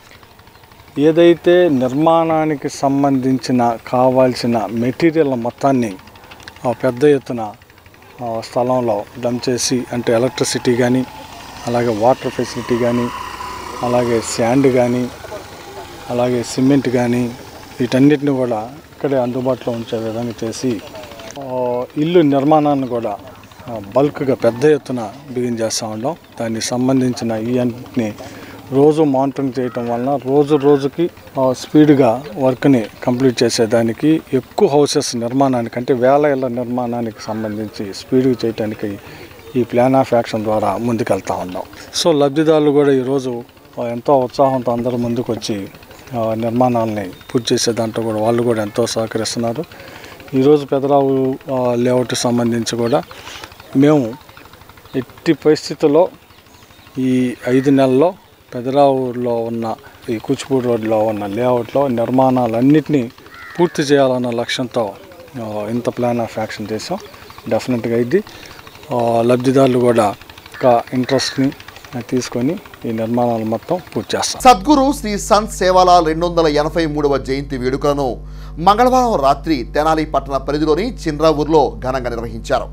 ఏదైతే నిర్మాణానికి సంబంధించిన కావాల్సిన మెటీరియల్ మొత్తాన్ని ఆ, పెద్ద ఎత్తున ఆ, స్థలంలో డంప్ చేసి అంటే ఎలక్ట్రిసిటీ కానీ అలాగే వాటర్ ఫెసిలిటీ కానీ అలాగే శాండ్ కానీ అలాగే సిమెంట్ కానీ వీటన్నిటిని కూడా ఇక్కడే అందుబాటులో ఉంచే విధంగా చేసి ఆ, ఇల్లు నిర్మాణాన్ని కూడా ఆ, బల్క్గా పెద్ద ఎత్తున బిగిన్ చేస్తూ ఉన్నాం దానికి సంబంధించిన ఈ అన్నింటిని రోజు మానిటరింగ్ చేయటం వలన రోజు రోజుకి ఆ, స్పీడ్గా వర్క్ని కంప్లీట్ చేసేదానికి ఎక్కువ హౌసెస్ నిర్మాణానికి అంటే వేల ఇళ్ళ నిర్మాణానికి సంబంధించి స్పీడ్గా చేయడానికి ఈ ప్లాన్ ఆఫ్ యాక్షన్ ద్వారా ముందుకెళ్తా ఉన్నాం సో లబ్ధిదారులు కూడా ఈరోజు ఆ, ఎంతో ఉత్సాహంతో అందరూ ముందుకు వచ్చి ఆ, నిర్మాణాలని పూర్తి చేసే దాంట్లో కూడా వాళ్ళు కూడా ఎంతో సహకరిస్తున్నారు ఈరోజు పెదరావు ఆ, లేఅవుట్కి సంబంధించి కూడా మేము ఎట్టి పరిస్థితుల్లో ఈ ఐదు నెలల్లో పెదరావులో ఉన్న ఈ కూచిపూడి రోడ్లో ఉన్న లేఅవుట్లో నిర్మాణాలన్నింటినీ పూర్తి చేయాలన్న లక్ష్యంతో ఆ, ఇంత ప్లాన్ ఆఫ్ యాక్షన్ చేసాం డెఫినెట్గా ఇది ఆ, లబ్ధిదారులు కూడా ఒక ఇంట్రెస్ట్ని తీసుకొని ఈ నిర్మాణాలు మొత్తం పూర్తి చేస్తాం సద్గురు శ్రీ సంత్ సేవాలాల్ రెండు వందల ఎనభై మూడవ జయంతి వేడుకలను మంగళవారం రాత్రి తెనాలి పట్టణ పరిధిలోని చింద్రావూరులో ఘనంగా నిర్వహించారు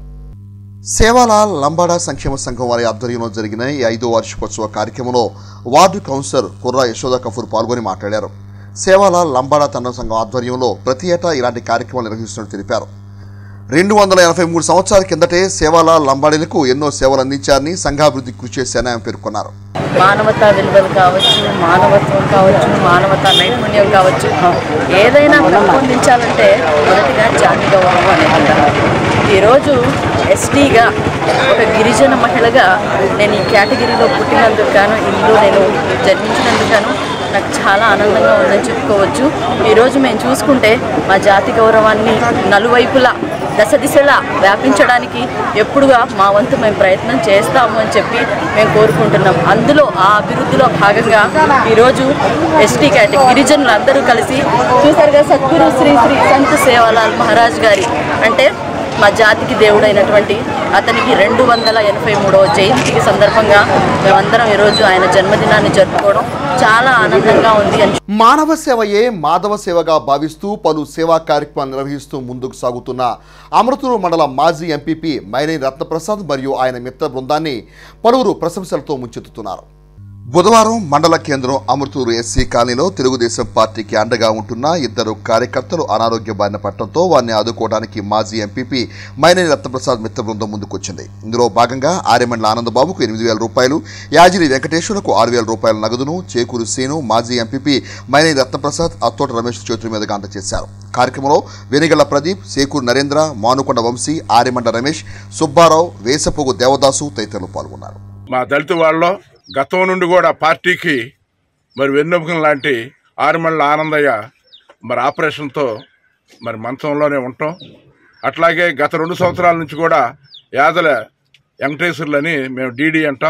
సేవాలాల్ లంబాడా సంక్షేమ సంఘం వారి ఆధ్వర్యంలో జరిగిన ఈ ఐదో వార్షికోత్సవ కార్యక్రమంలో వార్డు కౌన్సిలర్ కుర్రా యశోద కపూర్ పాల్గొని మాట్లాడారు సేవాలాల్ లంబాడా తండ సంఘం ఆధ్వర్యంలో ప్రతి ఏటా ఇలాంటి కార్యక్రమాలు నిర్వహిస్తున్నట్టు తెలిపారు రెండు వందల ఎనభై మూడు సంవత్సరాల కిందటే సేవాలాల్ లంబాడీలకు ఎన్నో సేవలు అందించారని సంఘాభివృద్ధి కృషి చేశారని ఆయన పేర్కొన్నారు మానవతా విలువలు కావచ్చు మానవత్వం కావచ్చు మానవతా నైపుణ్యం కావచ్చు ఏదైనా పెంపొందించాలంటే మొదటిగా జాతి గౌరవం అనేది ఈరోజు ఎస్టీగా ఒక గిరిజన మహిళగా నేను ఈ కేటగిరీలో పుట్టినందుకు గాను ఇందులో నేను జన్మించినందుకు గాను నాకు చాలా ఆనందంగా ఉందని చెప్పుకోవచ్చు ఈరోజు మేము చూసుకుంటే మా జాతి గౌరవాన్ని నలువైపులా దశ దిశలా వ్యాపించడానికి ఎప్పుడుగా మా వంతు మేము ప్రయత్నం చేస్తాము అని చెప్పి మేము కోరుకుంటున్నాం అందులో ఆ అభివృద్ధిలో భాగంగా ఈరోజు ఎస్టీ కేటగిరీ గిరిజనులు అందరూ కలిసి చూసారుగా సద్గురు శ్రీ శ్రీ సంత్ సేవాలాల్ మహారాజ్ గారి అంటే మా జాతికి దేవుడైనటువంటి అతనికి రెండు వందల ఎనభై మూడవ జయంతికి సందర్భంగా మేమందరం ఈరోజు ఆయన జన్మదినాన్ని జరుపుకోవడం చాలా ఆనందంగా ఉంది అని మానవ సేవయే మాధవ సేవగా భావిస్తూ పలు సేవా కార్యక్రమాలు నిర్వహిస్తూ ముందుకు సాగుతున్న అమృతూరు మండల మాజీ ఎంపీపీ మైనేని రత్నప్రసాద్ మరియు ఆయన మిత్ర బృందాన్ని పలువురు ప్రశంసలతో ముంచెత్తుతున్నారు బుధవారం మండల కేంద్రం అమృతూరు ఎస్సీ కాలనీలో తెలుగుదేశం పార్టీకి అండగా ఉంటున్న ఇద్దరు కార్యకర్తలు అనారోగ్య బారిన పడటంతో వారిని ఆదుకోవడానికి మాజీ ఎంపీపీ మైనేని రత్నప్రసాద్ మిత్ర బృందం ముందుకొచ్చింది ఇందులో భాగంగా ఆర్యమండల ఆనందబాబుకు ఎనిమిది వేల రూపాయలు యాజిరి వెంకటేశ్వరకు ఆరు వేల రూపాయల నగదును చేకూరు సీను మాజీ ఎంపీపీ మైనేని రత్నప్రసాద్ అత్తోట రమేష్ చేతుల మీదుగా అందజేశారు కార్యక్రమంలో వెనిగళ్ల ప్రదీప్ సేకూరు నరేంద్ర మానుకొండ వంశీ ఆర్యమండ రమేష్ సుబ్బారావు వేసపోగు దేవదాసు తదితరులు పాల్గొన్నారు మా దళిత వాళ్ళలో గతం నుండి కూడా పార్టీకి మరి వెన్నెముకం లాంటి ఆరుమళ్ళ ఆనందయ్య మరి ఆపరేషన్తో మరి మంచంలోనే ఉంటాం అట్లాగే గత రెండు సంవత్సరాల నుంచి కూడా యాదల వెంకటేశ్వర్లని మేము డీడీ అంటాం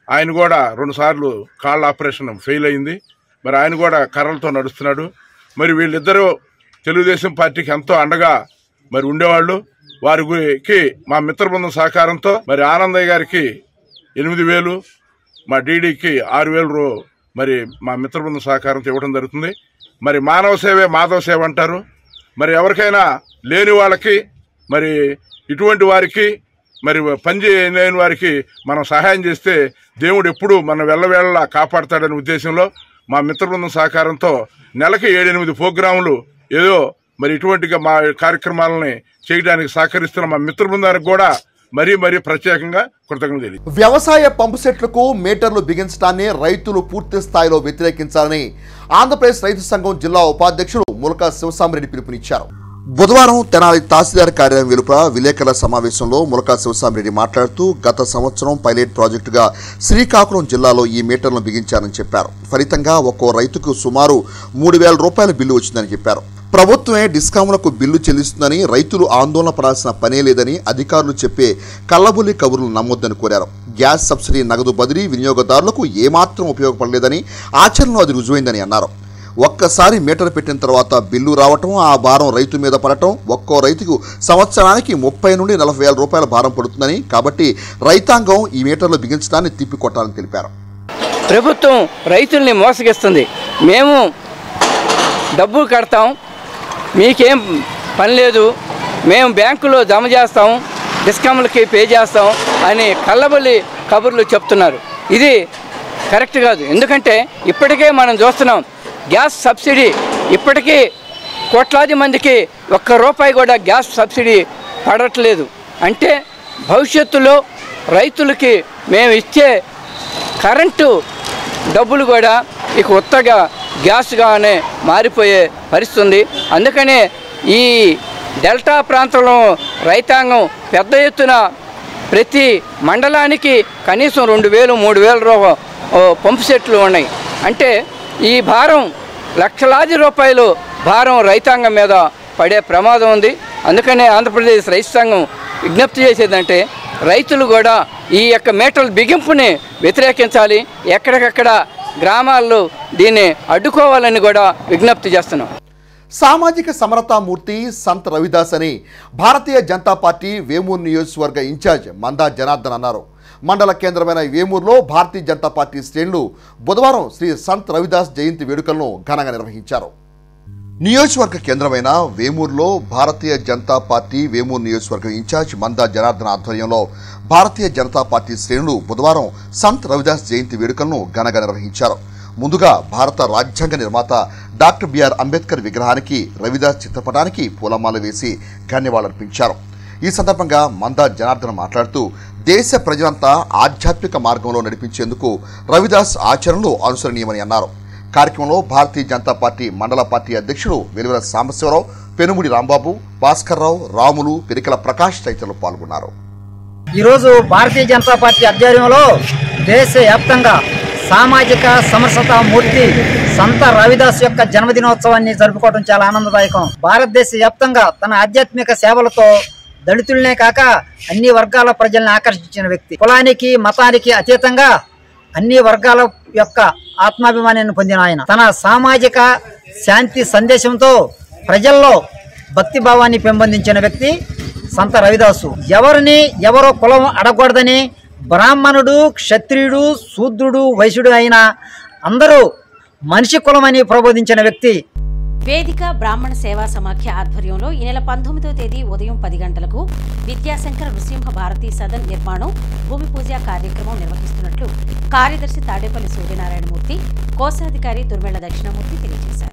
ఆయన కూడా రెండు సార్లు కాళ్ళ ఆపరేషన్ ఫెయిల్ అయింది మరి ఆయన కూడా కర్రలతో నడుస్తున్నాడు మరి వీళ్ళిద్దరూ తెలుగుదేశం పార్టీకి ఎంతో అండగా మరి ఉండేవాళ్ళు వారికి మా మిత్ర బృందం సహకారంతో మరి ఆనందయ్య గారికి ఎనిమిది వేలు మా డీడీకి ఆరు వేలు రూ మరి మా మిత్ర బృందం సహకారంతో ఇవ్వడం జరుగుతుంది మరి మానవ సేవే మాధవ సేవ అంటారు మరి ఎవరికైనా లేని వాళ్ళకి మరి ఇటువంటి వారికి మరి పని చేయలేని వారికి మనం సహాయం చేస్తే దేవుడు ఎప్పుడు మన వెళ్ళవేళ్ళ కాపాడతాడనే ఉద్దేశంలో మా మిత్ర బృందం సహకారంతో నెలకి ఏడెనిమిది ప్రోగ్రాములు ఏదో మరి ఇటువంటిగా మా కార్యక్రమాలని చేయడానికి సహకరిస్తున్న మా మిత్ర బృందానికి కూడా మరీ మరీ ప్రత్యేకంగా కృతజ్ఞతలు తెలియదు వ్యవసాయ పంపు సెట్లకు మీటర్లు బిగించడాన్ని రైతులు పూర్తి స్థాయిలో వ్యతిరేకించాలని ఆంధ్రప్రదేశ్ రైతు సంఘం జిల్లా ఉపాధ్యక్షుడు ములక శివసామిరెడ్డి పిలుపునిచ్చారు బుధవారం తెనాలి తహసీల్దార్ కార్యాలయం వెలుపల విలేకరుల సమావేశంలో ములకా శివసామిరెడ్డి మాట్లాడుతూ గత సంవత్సరం పైలట్ ప్రాజెక్టుగా శ్రీకాకుళం జిల్లాలో ఈ మీటర్లను బిగించారని చెప్పారు ఫలితంగా ఒక్కో రైతుకు సుమారు మూడు వేల రూపాయల బిల్లు వచ్చిందని చెప్పారు ప్రభుత్వమే డిస్కాములకు బిల్లు చెల్లిస్తుందని రైతులు ఆందోళన పడాల్సిన పనే లేదని అధికారులు చెప్పే కల్లబుల్లి కబుర్లు నమ్మొద్దని కోరారు గ్యాస్ సబ్సిడీ నగదు బదిలీ వినియోగదారులకు ఏమాత్రం ఉపయోగపడలేదని ఆచరణలో అది రుజువైందని అన్నారు ఒక్కసారి మీటర్ పెట్టిన తర్వాత బిల్లు రావటం ఆ భారం రైతు మీద పడటం ఒక్కో రైతుకు సంవత్సరానికి ముప్పై నుండి నలభై వేల రూపాయల భారం పడుతుందని కాబట్టి రైతాంగం ఈ మీటర్లు బిగించడాన్ని తిప్పికొట్టాలని తెలిపారు ప్రభుత్వం రైతుల్ని మోసగిస్తుంది మేము డబ్బు కడతాం మీకేం పని లేదు మేము బ్యాంకులో జమ చేస్తాం డిస్కమ్లకి పే చేస్తాం అని కళ్ళబల్లి కబుర్లు చెప్తున్నారు ఇది కరెక్ట్ కాదు ఎందుకంటే ఇప్పటికే మనం చూస్తున్నాం గ్యాస్ సబ్సిడీ ఇప్పటికీ కోట్లాది మందికి ఒక్క రూపాయి కూడా గ్యాస్ సబ్సిడీ పడట్లేదు అంటే భవిష్యత్తులో రైతులకి మేము ఇచ్చే కరెంటు డబ్బులు కూడా ఇక ఉత్తగా గ్యాస్గానే మారిపోయే పరిస్థితి ఉంది అందుకనే ఈ డెల్టా ప్రాంతంలో రైతాంగం పెద్ద ఎత్తున ప్రతి మండలానికి కనీసం రెండు వేలు మూడు వేల రూ ఓ పంపు సెట్లు ఉన్నాయి అంటే ఈ భారం లక్షలాది రూపాయలు భారం రైతాంగం మీద పడే ప్రమాదం ఉంది అందుకనే ఆంధ్రప్రదేశ్ రైతు సంఘం విజ్ఞప్తి చేసేదంటే రైతులు కూడా ఈ యొక్క మీటర్ల బిగింపుని వ్యతిరేకించాలి ఎక్కడికక్కడ గ్రామాల్లో దీన్ని అడ్డుకోవాలని కూడా విజ్ఞప్తి చేస్తున్నాం సామాజిక సమరతామూర్తి సంత్ రవిదాస్ అని భారతీయ జనతా పార్టీ వేమూరు నియోజకవర్గ ఇన్ఛార్జ్ మందా జనార్దన్ అన్నారు మండల కేంద్రమైన వేమూరులో భారతీయ జనతా పార్టీ శ్రేణులు బుధవారం శ్రీ సంత్ రవిదాస్ జయంతి వేడుకలను ఘనంగా నిర్వహించారు నియోజకవర్గ కేంద్రమైన వేమూరులో భారతీయ జనతా పార్టీ వేమూరు నియోజకవర్గం ఇన్ఛార్జ్ మందా జనార్దన్ ఆధ్వర్యంలో భారతీయ జనతా పార్టీ శ్రేణులు బుధవారం సంత్ రవిదాస్ జయంతి వేడుకలను ఘనంగా నిర్వహించారు ముందుగా భారత రాజ్యాంగ నిర్మాత డాక్టర్ బిఆర్ అంబేద్కర్ విగ్రహానికి రవిదాస్ చిత్రపటానికి పూలమాల వేసి ధన్యవాదాలర్పించారు ఈ సందర్భంగా మందా జనార్దన్ మాట్లాడుతూ దేశ ప్రజలంతా ఆధ్యాత్మిక మార్గంలో నడిపించేందుకు రవిదాస్ ఆచరణలు అనుసరణీయమని అన్నారు కార్యక్రమంలో భారతీయ జనతా పార్టీ మండల పార్టీ అధ్యక్షుడు వెలువెల సాంబశివరావు పెనుముడి రాంబాబు భాస్కర్రావు రాములు పెరికల ప్రకాష్ తదితరులు పాల్గొన్నారు ఈరోజు భారతీయ జనతా పార్టీ ఆధ్వర్యంలో దేశవ్యాప్తంగా సామాజిక సమరసత మూర్తి సంత రవిదాస్ యొక్క జన్మదినోత్సవాన్ని జరుపుకోవడం చాలా ఆనందదాయకం భారతదేశ వ్యాప్తంగా తన ఆధ్యాత్మిక సేవలతో దళితులనే కాక అన్ని వర్గాల ప్రజల్ని ఆకర్షించిన వ్యక్తి కులానికి మతానికి అతీతంగా అన్ని వర్గాల యొక్క ఆత్మాభిమానాన్ని పొందిన ఆయన తన సామాజిక శాంతి సందేశంతో ప్రజల్లో భక్తి భావాన్ని పెంపొందించిన వ్యక్తి సంత రవిదాసు ఎవరిని ఎవరో కులం అడగకూడదని బ్రాహ్మణుడు క్షత్రియుడు శూద్రుడు వైశ్యుడు అయిన అందరూ మనిషి కులమని ప్రబోధించిన వ్యక్తి వేదిక బ్రాహ్మణ సేవా సమాఖ్య ఆధ్వర్యంలో ఈ నెల పంతొమ్మిదో తేదీ ఉదయం పది గంటలకు విద్యాశంకర నృసింహ భారతీ సదన్ నిర్మాణం భూమి పూజ కార్యక్రమం నిర్వహిస్తున్నట్లు కార్యదర్శి తాడేపల్లి సూర్యనారాయణమూర్తి కోశాధికారి దుర్మెళ్ల దక్షిణామూర్తి తెలియజేశారు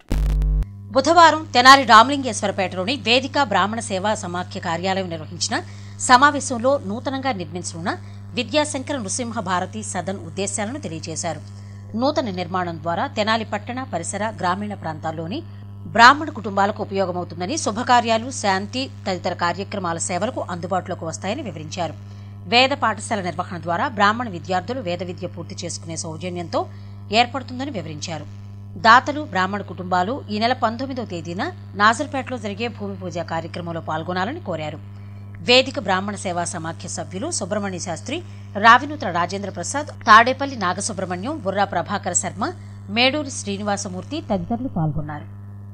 బుధవారం తెనాలి రామలింగేశ్వరపేటలోని వేదిక బ్రాహ్మణ సేవా సమాఖ్య కార్యాలయం నిర్వహించిన సమావేశంలో నూతనంగా నిర్మించనున్న విద్యాశంకర నృసింహ భారతి సదన్ ఉద్దేశాలను తెలియజేశారు నూతన నిర్మాణం ద్వారా తెనాలి పట్టణ పరిసర గ్రామీణ ప్రాంతాల్లోని బ్రాహ్మణ కుటుంబాలకు ఉపయోగమవుతుందని శుభకార్యాలు శాంతి తదితర కార్యక్రమాల సేవలకు అందుబాటులోకి వస్తాయని వివరించారు వేద పాఠశాల నిర్వహణ ద్వారా బ్రాహ్మణ విద్యార్థులు వేద విద్య పూర్తి చేసుకునే సౌజన్యంతో ఏర్పడుతుందని వివరించారు దాతలు బ్రాహ్మణ కుటుంబాలు ఈ నెల పంతొమ్మిదవ తేదీన నాజర్పేటలో జరిగే భూమి పూజ కార్యక్రమంలో పాల్గొనాలని కోరారు వేదిక బ్రాహ్మణ సేవా సమాఖ్య సభ్యులు సుబ్రహ్మణ్య శాస్త్రి రావినూత్ర రాజేంద్ర ప్రసాద్ తాడేపల్లి నాగసుబ్రహ్మణ్యం బుర్రా ప్రభాకర శర్మ మేడూరి శ్రీనివాసమూర్తి తదితరులు పాల్గొన్నారు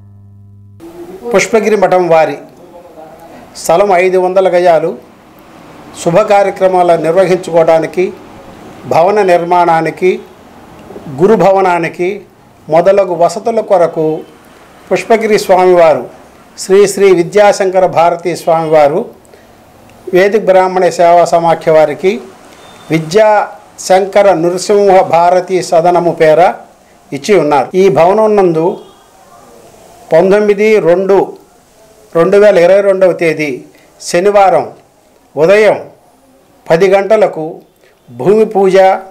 పుష్పగిరి మఠం వారి స్థలం ఐదు వందల గజాలు శుభ కార్యక్రమాలు నిర్వహించుకోవడానికి భవన నిర్మాణానికి గురు భవనానికి మొదలగు వసతుల కొరకు పుష్పగిరి స్వామివారు శ్రీ శ్రీ విద్యాశంకర భారతీ స్వామివారు వేదిక బ్రాహ్మణ సేవా సమాఖ్య వారికి విద్యా శంకర నృసింహ భారతీ సదనము పేర ఇచ్చి ఉన్నారు ఈ భవనం నందు పంతొమ్మిది రెండు రెండు వేల ఇరవై రెండవ తేదీ శనివారం ఉదయం పది గంటలకు భూమి పూజ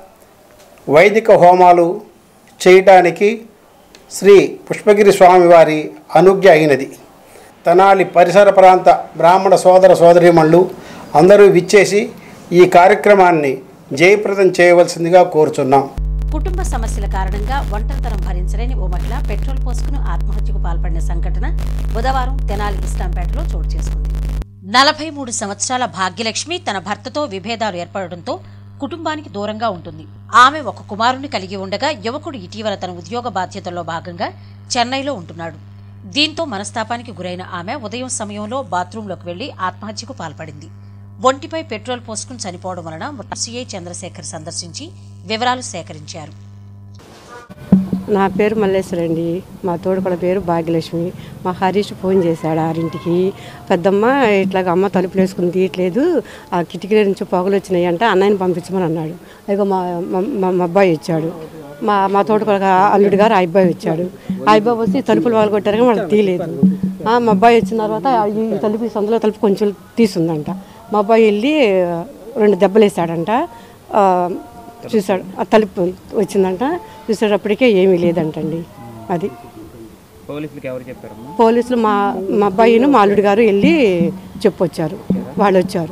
వైదిక హోమాలు చేయటానికి శ్రీ పుష్పగిరి స్వామివారి అనుజ్ఞ అయినది తెనాలి పరిసర ప్రాంత బ్రాహ్మణ సోదర సోదరీమణులు అందరూ విచ్చేసి ఈ కార్యక్రమాన్ని జయప్రదం చేయవలసిందిగా కోరుచున్నాం కుటుంబ సమస్యల కారణంగా ఒంటరితనం భరించలేని ఓ మహిళ పెట్రోల్ పోసుకుని ఆత్మహత్యకు పాల్పడిన సంఘటన బుధవారం తెనాలి ఇస్లాంపేటలో చోటు చేసుకుంది నలభై మూడు సంవత్సరాల భాగ్యలక్ష్మి తన భర్తతో విభేదాలు ఏర్పడడంతో కుటుంబానికి దూరంగా ఉంటుంది ఆమె ఒక కుమారుని కలిగి ఉండగా యువకుడు ఇటీవల తన ఉద్యోగ బాధ్యతల్లో భాగంగా చెన్నైలో ఉంటున్నాడు దీంతో మనస్తాపానికి గురైన ఆమె ఉదయం సమయంలో బాత్రూంలోకి వెళ్లి ఆత్మహత్యకు పాల్పడింది ఒంటిపై పెట్రోల్ పోసుకుని చనిపోవడం వలన సిఐ చంద్రశేఖర్ సందర్శించి వివరాలు సేకరించారు నా పేరు మల్లేశ్వరి అండి మా తోడుకొడ పేరు భాగ్యలక్ష్మి మా హరీష్ ఫోన్ చేశాడు ఆరింటికి పెద్దమ్మ ఇట్లాగ అమ్మ తలుపులు వేసుకుని తీయట్లేదు ఆ కిటికీల నుంచి పొగలు వచ్చినాయి అంటే అన్నయ్యని పంపించమని అన్నాడు అదిగో మా మా- మా మా అబ్బాయి వచ్చాడు మా మా తోడుకొడ అల్లుడు గారు ఆ అబ్బాయి వచ్చాడు ఆ అబ్బాయి వచ్చి తలుపులు వాళ్ళు కొట్టారు కానీ వాళ్ళకి తీయలేదు ఆ, మా అబ్బాయి వచ్చిన తర్వాత ఈ తలుపు ఈ సందులో తలుపు కొంచెం తీసిందంట మా అబ్బాయి వెళ్ళి రెండు దెబ్బలు వేసాడంట ఆ, చూశాడు ఆ తలుపు వచ్చిందంట చూసేటప్పటికే ఏమీ లేదంటండి అది పోలీసులకు ఎవరు చెప్పారమ్మా పోలీసులు మా మా అబ్బాయిను మా అల్లుడు గారు వెళ్ళి చెప్పొచ్చారు వాళ్ళు వచ్చారు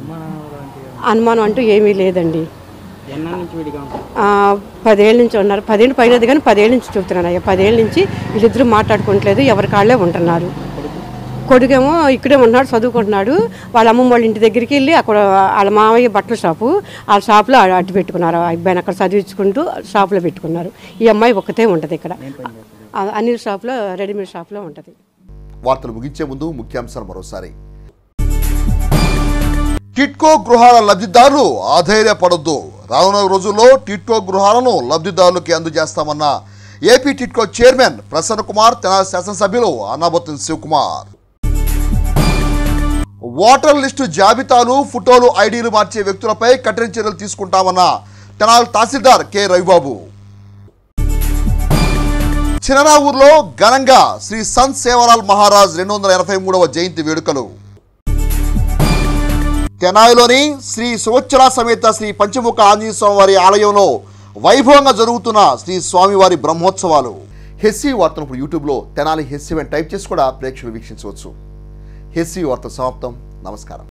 అనుమానం అంటూ ఏమీ లేదండి ఎన్నాళ్ళ నుంచి విడిగా ఉంటారు ఆ, పదేళ్ళ నుంచి ఉన్నారు పదేళ్ళు పైనది కానీ పదేళ్ళ నుంచి చెప్తున్నాను అయ్యా పదేళ్ళ నుంచి వీళ్ళిద్దరూ మాట్లాడుకోవట్లేదు ఎవరి కాళ్ళే ఉంటున్నారు కొడుకేమో ఇక్కడే ఉన్నాడు చదువుకుంటున్నాడు వాళ్ళ అమ్మమ్మ వాళ్ళ ఇంటి దగ్గరికి వెళ్ళి అక్కడ వాళ్ళ మావయ్య బట్టల షాపు ఆ షాప్లో అట్టు పెట్టుకున్నారు ఆ అబ్బాయిని అక్కడ చదివించుకుంటూ షాప్లో పెట్టుకున్నారు ఈ అమ్మాయి ఒక్కతే ఉంటుంది ఇక్కడ ఆ అనిల్ షాప్లో రెడీమేడ్ షాప్లో ఉంటుంది వార్తలు ముగించే ముందు ముఖ్యాంశాలు మరోసారి టిట్కో గృహాల లబ్ధిదారులు ఆధైర్యపడొద్దు రానున్న రోజుల్లో టిట్కో గృహాలను లబ్ధిదారులకి అందజేస్తామన్న ఏపీ టిట్కో చైర్మన్ ప్రసన్న కుమార్ తెనాలి శాసనసభ్యులు అన్నాబత్తుని శివకుమార్ ఓటర్ లిస్టు జాబితాలు ఫోటోలు ఐడీలు మార్చే వ్యక్తులపై కఠిన చర్యలు తీసుకుంటామన్న తెనాలి తహసీల్దార్ కె రవిబాబు చినరావూరులో ఘనంగా శ్రీ సంత్ సేవలాల్ మహారాజ్ రెండు వందల ఎనభై మూడవ జయంతి వేడుకలు తెనాయిలోని శ్రీ సువచ్చల సమేత శ్రీ పంచముఖ ఆంజనేయ స్వామి వారి ఆలయంలో వైభవంగా జరుగుతున్న శ్రీ స్వామివారి బ్రహ్మోత్సవాలు హెస్సీ వార్తను ఇప్పుడు యూట్యూబ్లో తెనాలి హెస్సీ అని టైప్ చేసి కూడా ప్రేక్షకులు వీక్షించవచ్చు హెస్సీ వార్త సమాప్తం నమస్కారం